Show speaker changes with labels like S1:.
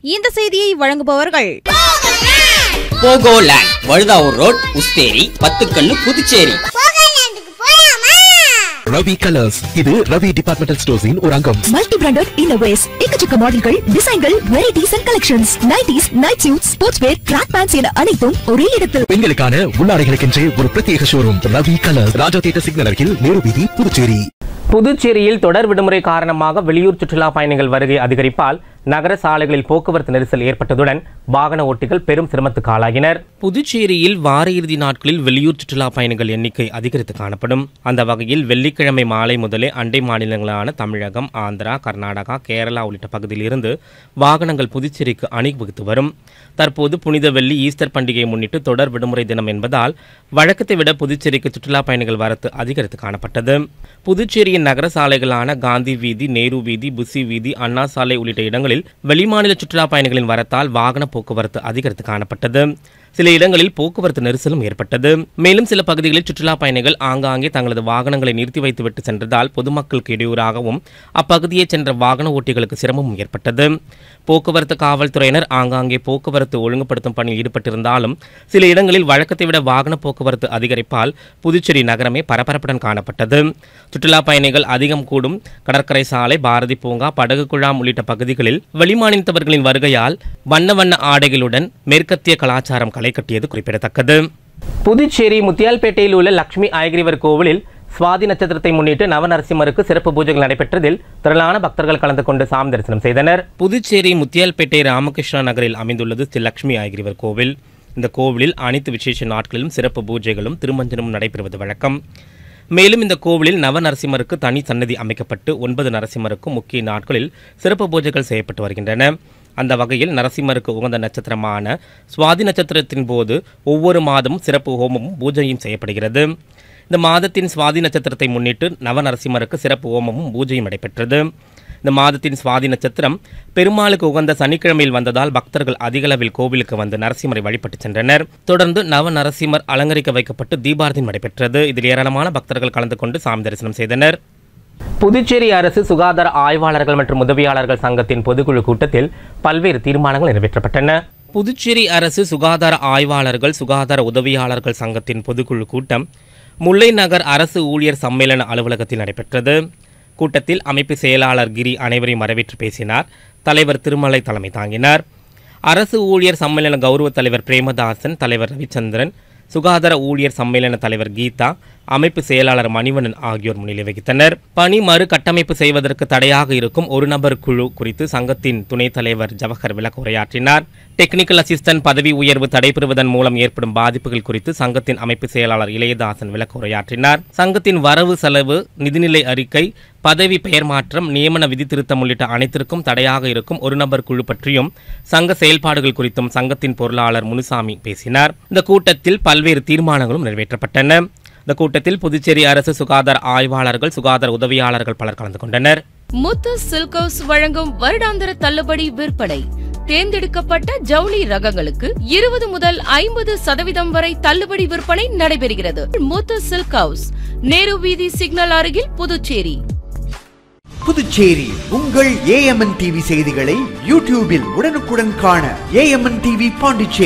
S1: இந்த செய்தியை வழங்குபவர்கள்
S2: போகோலேண்ட் வழுதாவூர் ரோட் உஸ்தேரி பத்துக்கண்ணு புதுச்சேரி
S3: ரவி கலர்ஸ் இது ரவி டிபார்ட்மெண்டல் ஸ்டோர்ஸின் ஒரு அங்கம்
S4: மல்டி பிராண்டட் இன்னோவேஸ் எக்கச்சக்க மாடல்கள் டிசைன்கள் varieties and collections nighties night suit sports wear track pants என அனைத்தும் ஒரே இடத்தில்
S3: பெண்களுக்கான உள்ளாடைகளுக்கென்றே ஒரு பிரத்யேக showroom Ravi colours Raja theatre signal அருகில் நேரு வீதி புதுச்சேரி
S5: புதுச்சேரியில் தொடர் விடுமுறை காரணமாக வெளியூர் சுற்றுலா பயணிகள் வருகை அதிகரிப்பால் நகர சாலைகளில் போக்குவரத்து நெரிசல் ஏற்பட்டதுடன் வாகன ஓட்டிகள் பெரும் சிரமத்துக்கு ஆளாகினர் புதுச்சேரியில் வார இறுதி நாட்களில் வெளியூர் சுற்றுலா பயணிகள் எண்ணிக்கை அதிகரித்து காணப்படும் அந்த வகையில் வெள்ளிக்கிழமை மாலை முதலே அண்டை மாநிலங்களான தமிழகம் ஆந்திரா கர்நாடகா கேரளா உள்ளிட்ட பகுதியிலிருந்து வாகனங்கள் புதுச்சேரிக்கு அணிவகுத்து வரும் தற்போது புனித வெள்ளி ஈஸ்டர் பண்டிகையை முன்னிட்டு தொடர் விடுமுறை தினம் என்பதால் வழக்கத்தை விட புதுச்சேரிக்கு சுற்றுலா பயணிகள் வரத்து அதிகரித்து காணப்பட்டது புதுச்சேரியின் நகர சாலைகளான காந்தி வீதி நேரு வீதி புசி வீதி அண்ணா சாலை உள்ளிட்ட இடங்களில் வெளிமாநில சுற்றுலா பயணிகளின் வரத்தால் வாகன போக்குவரத்து அதிகரித்து காணப்பட்டது சில இடங்களில் போக்குவரத்து நெரிசலும் ஏற்பட்டது மேலும் சில பகுதிகளில் சுற்றுலா பயணிகள் ஆங்காங்கே தங்களது வாகனங்களை நிறுத்தி வைத்துவிட்டு சென்றதால் பொதுமக்களுக்கு இடையூறாகவும் அப்பகுதியைச் சென்ற வாகன ஓட்டிகளுக்கு சிரமமும் ஏற்பட்டது போக்குவரத்து காவல்துறையினர் ஆங்காங்கே போக்குவரத்து ஒழுங்குபடுத்தும் பணியில் ஈடுபட்டிருந்தாலும் சில இடங்களில் வழக்கத்தை விட வாகன போக்குவரத்து அதிகரிப்பால் புதுச்சேரி நகரமே பரபரப்புடன் காணப்பட்டது சுற்றுலா பயணிகள் அதிகம் கூடும் கடற்கரை சாலை பாரதி பூங்கா படகு குழாம் உள்ளிட்ட பகுதிகளில் வெளிமாநிலத்தவர்களின் வருகையால் வண்ண வண்ண ஆடைகளுடன் மேற்கத்திய கலாச்சாரம் களை கட்டியது குறிப்பிடத்தக்கது புதுச்சேரி முத்தியால்பேட்டையில் உள்ள லட்சுமி ஐகிரிவர் கோவிலில் சுவாதி நட்சத்திரத்தை முன்னிட்டு நவநரசிம்மருக்கு சிறப்பு பூஜைகள் நடைபெற்றதில் திரளான பக்தர்கள் கலந்து கொண்டு சாமி தரிசனம் செய்தனர் புதுச்சேரி முத்தியால்பேட்டை ராமகிருஷ்ணா நகரில் அமைந்துள்ளது ஸ்ரீ லட்சுமி ஐகிரிவர் கோவில் இந்த கோவிலில் அனைத்து விசேஷ நாட்களிலும் சிறப்பு பூஜைகளும் திருமஞ்சனமும் நடைபெறுவது வழக்கம் மேலும் இந்த கோவிலில் நவ நரசிம்மருக்கு தனி சன்னதி அமைக்கப்பட்டு ஒன்பது நரசிம்மருக்கும் முக்கிய நாட்களில் சிறப்பு பூஜைகள் செய்யப்பட்டு வருகின்றன அந்த வகையில் நரசிம்மருக்கு உகந்த நட்சத்திரமான சுவாதி நட்சத்திரத்தின் போது ஒவ்வொரு மாதமும் சிறப்பு ஹோமமும் பூஜையும் செய்யப்படுகிறது இந்த மாதத்தின் சுவாதி நட்சத்திரத்தை முன்னிட்டு நவ நரசிம்மருக்கு சிறப்பு ஹோமமும் பூஜையும் நடைபெற்றது இந்த மாதத்தின் சுவாதி நட்சத்திரம் பெருமாளுக்கு உகந்த சனிக்கிழமையில் வந்ததால் பக்தர்கள் அதிகளவில் கோவிலுக்கு வந்து நரசிம்மரை வழிபட்டு சென்றனர் தொடர்ந்து நவ நரசிம்மர் அலங்கரிக்க வைக்கப்பட்டு தீபாரதி நடைபெற்றது இதில் ஏராளமான பக்தர்கள் கலந்து கொண்டு சாமி தரிசனம் செய்தனர் புதுச்சேரி அரசு சுகாதார ஆய்வாளர்கள் மற்றும் உதவியாளர்கள் சங்கத்தின் பொதுக்குழு கூட்டத்தில் பல்வேறு தீர்மானங்கள் நிறைவேற்றப்பட்டன புதுச்சேரி அரசு சுகாதார ஆய்வாளர்கள் சுகாதார உதவியாளர்கள் சங்கத்தின் பொதுக்குழு கூட்டம் முல்லை நகர் அரசு ஊழியர் சம்மேளன அலுவலகத்தில் நடைபெற்றது கூட்டத்தில் அமைப்பு செயலாளர் கிரி அனைவரையும் வரவேற்று பேசினார் தலைவர் திருமலை தலைமை தாங்கினார் அரசு ஊழியர் சம்மேளன கௌரவ தலைவர் பிரேமதாசன் தலைவர் ரவிச்சந்திரன் சுகாதார ஊழியர் சம்மேளன தலைவர் கீதா அமைப்பு செயலாளர் மணிவண்ணன் ஆகியோர் முன்னிலை வகித்தனர் பணி மறு கட்டமைப்பு செய்வதற்கு தடையாக இருக்கும் ஒரு நபர் குழு குறித்து சங்கத்தின் துணைத் தலைவர் ஜவஹர் விளக்க உரையாற்றினார் டெக்னிக்கல் அசிஸ்டன்ட் பதவி உயர்வு தடைபெறுவதன் மூலம் ஏற்படும் பாதிப்புகள் குறித்து சங்கத்தின் அமைப்பு செயலாளர் இளையதாசன் விளக்க உரையாற்றினார் சங்கத்தின் வரவு செலவு நிதிநிலை அறிக்கை பதவி பெயர் மாற்றம் நியமன விதி திருத்தம் உள்ளிட்ட அனைத்திற்கும் தடையாக இருக்கும் ஒரு நபர் குழு பற்றியும் சங்க செயல்பாடுகள் குறித்தும் சங்கத்தின் பொருளாளர் முனுசாமி பேசினார் இந்த கூட்டத்தில் பல்வேறு தீர்மானங்களும் நிறைவேற்றப்பட்டன இந்த கூட்டத்தில் புதுச்சேரி அரசு சுகாதார ஆய்வாளர்கள் சுகாதார உதவியாளர்கள் பலர் கலந்து கொண்டனர்
S6: முத்து சில்க் ஹவுஸ் வழங்கும் வருடாந்திர தள்ளுபடி விற்பனை தேர்ந்தெடுக்கப்பட்ட ஜவுளி ரகங்களுக்கு இருபது முதல் ஐம்பது சதவீதம் வரை தள்ளுபடி விற்பனை நடைபெறுகிறது முத்து சில்க் ஹவுஸ் நேரு வீதி சிக்னல் அருகில் புதுச்சேரி
S7: புதுச்சேரி உங்கள் ஏஎம்என் டிவி செய்திகளை யூடியூபில் உடனுக்குடன் காண ஏஎம்என் டிவி பாண்டிச்சேரி